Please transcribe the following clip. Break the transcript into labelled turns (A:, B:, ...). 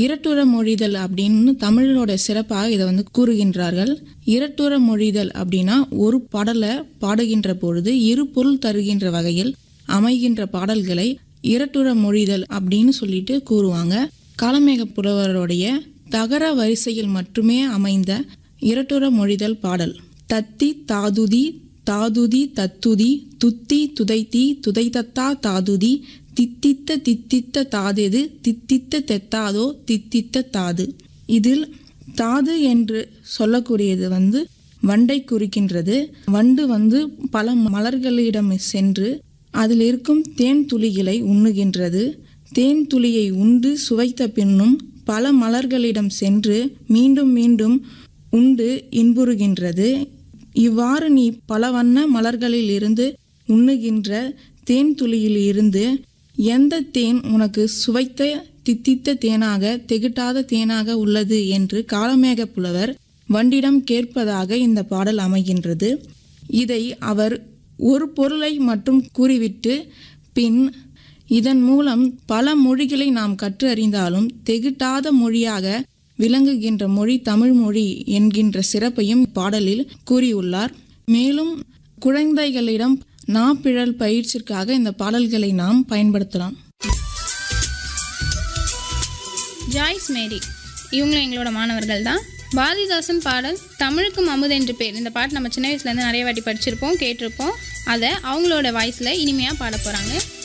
A: இரட்டுற மொழிதல் அப்படின்னு தமிழோட சிறப்பாக இதை வந்து கூறுகின்றார்கள் இரட்டுற மொழிதல் அப்படின்னா ஒரு பாடலை பாடுகின்ற பொழுது இரு பொருள் தருகின்ற வகையில் அமைகின்ற பாடல்களை இரட்டுற மொழிதல் அப்படின்னு சொல்லிட்டு கூறுவாங்க காலமேக புலவருடைய தகர வரிசையில் மட்டுமே அமைந்த இரட்டுற மொழிதல் பாடல் தத்தி தாதுதி தாதுதி தத்துதி துத்தி துதைத்தி துதைத்தத்தா தாதுதி தித்தித்த தித்தித்த தாதெது தித்தித்த தெத்தாதோ தித்தித்த தாது இதில் தாது என்று சொல்லக்கூடியது வந்து வண்டை குறிக்கின்றது வண்டு வந்து பல மலர்களிடம் சென்று அதில் இருக்கும் தேன் துளிகளை உண்ணுகின்றது தேன் துளியை உண்டு சுவைத்த பின்னும் பல மலர்களிடம் சென்று மீண்டும் மீண்டும் உண்டு இன்புறுகின்றது இவ்வாறு நீ பல வண்ண மலர்களில் இருந்து உண்ணுகின்ற தேன் துளியில் இருந்து எந்த தேன் உனக்கு சுவைத்த தித்தித்த தேனாக திகட்டாத தேனாக உள்ளது என்று காலமேக புலவர் வண்டிடம் கேட்பதாக இந்த பாடல் அமைகின்றது இதை அவர் ஒரு பொருளை மட்டும் கூறிவிட்டு பின் இதன் மூலம் பல மொழிகளை நாம் கற்று அறிந்தாலும் தெகிட்டாத மொழியாக விளங்குகின்ற மொழி தமிழ் மொழி என்கின்ற சிறப்பையும் பாடலில் கூறியுள்ளார் மேலும் குழந்தைகளிடம் நாப்பிழல் பயிற்சிற்காக இந்த பாடல்களை நாம் பயன்படுத்தலாம்
B: ஜாய்ஸ் மேரி இவங்களும் எங்களோட மாணவர்கள் தான் பாரதிதாசன் பாடல் தமிழுக்கும் அமுது என்று பேர் இந்த பாட்டு நம்ம சின்ன வயசுலேருந்து நிறைய வாட்டி படிச்சிருப்போம் கேட்டிருப்போம் அதை அவங்களோட வாய்ஸில் இனிமையாக பாட போகிறாங்க